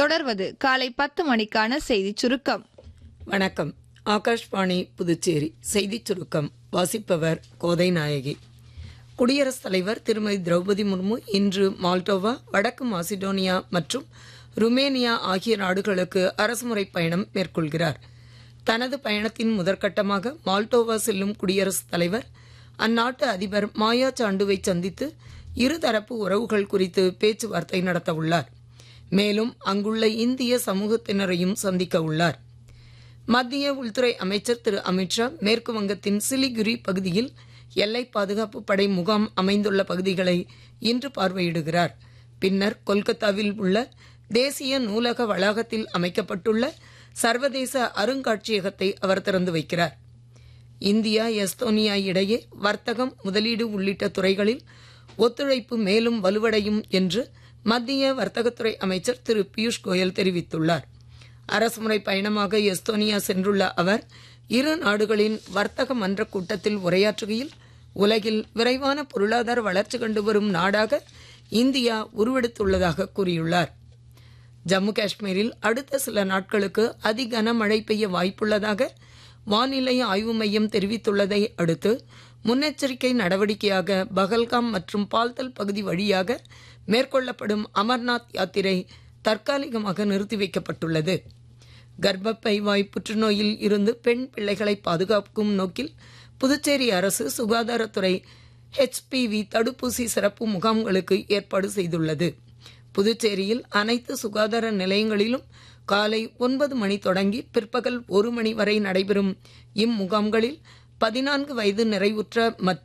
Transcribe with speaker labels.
Speaker 1: தொடர்வது காலை பத்து மணிக்கான செய்திச் சுருக்கம்
Speaker 2: வணக்கம் ஆகாஷ்வாணி புதுச்சேரி செய்திச் சுருக்கம் வாசிப்பவர் கோதை நாயகி குடியரசுத் தலைவர் திருமதி திரௌபதி முர்மு இன்று மால்டோவா வடக்கு மாசிடோனியா மற்றும் ருமேனியா ஆகிய நாடுகளுக்கு அரசுமுறை பயணம் மேற்கொள்கிறார் தனது பயணத்தின் முதற்கட்டமாக மால்டோவா செல்லும் குடியரசுத் தலைவர் அந்நாட்டு அதிபர் மாயா சாண்டுவை சந்தித்து இருதரப்பு உறவுகள் குறித்து பேச்சுவார்த்தை நடத்த உள்ளார் மேலும் அங்குள்ள இந்திய சமூகத்தினரையும் சந்திக்க உள்ளார் மத்திய உள்துறை அமைச்சர் திரு அமித்ஷா மேற்கு வங்கத்தின் சிலிகுரி பகுதியில் எல்லை பாதுகாப்பு படை முகாம் அமைந்துள்ள பகுதிகளை இன்று பார்வையிடுகிறார் பின்னர் கொல்கத்தாவில் உள்ள தேசிய நூலக வளாகத்தில் அமைக்கப்பட்டுள்ள சர்வதேச அருங்காட்சியகத்தை அவர் திறந்து வைக்கிறார் இந்தியா எஸ்தோனியா இடையே வர்த்தகம் முதலீடு உள்ளிட்ட துறைகளில் ஒத்துழைப்பு மேலும் வலுவடையும் என்று மத்திய வர்த்தகத்துறை அமைச்சர் திரு பியூஷ் கோயல் தெரிவித்துள்ளார் அரசுமுறை பயணமாக எஸ்தோனியா சென்றுள்ள அவர் இரு நாடுகளின் வர்த்தக மன்ற கூட்டத்தில் உரையாற்றுகையில் உலகில் விரைவான பொருளாதார வளர்ச்சி கண்டு வரும் நாடாக இந்தியா உருவெடுத்துள்ளதாக கூறியுள்ளார் ஜம்மு காஷ்மீரில் அடுத்த சில நாட்களுக்கு அதி கனமழை பெய்ய வாய்ப்புள்ளதாக வானிலை ஆய்வு மையம் தெரிவித்துள்ளதை அடுத்து முன்னெச்சரிக்கை நடவடிக்கையாக பகல்காம் மற்றும் பால்தல் பகுதி வழியாக மேற்கொள்ளப்படும் அமர்நாத் யாத்திரை தற்காலிகமாக நிறுத்தி வைக்கப்பட்டுள்ளது கர்ப்பப்பை வாய் புற்றுநோயில் இருந்து பெண் பிள்ளைகளை பாதுகாக்கும் நோக்கில் புதுச்சேரி அரசு சுகாதாரத்துறை ஹெச்பிவி தடுப்பூசி சிறப்பு முகாம்களுக்கு ஏற்பாடு செய்துள்ளது புதுச்சேரியில் அனைத்து சுகாதார நிலையங்களிலும் காலை ஒன்பது மணி தொடங்கி பிற்பகல் ஒரு மணி வரை நடைபெறும் இம்முகாம்களில் பதினான்கு வயது நிறைவுற்ற மற்றும்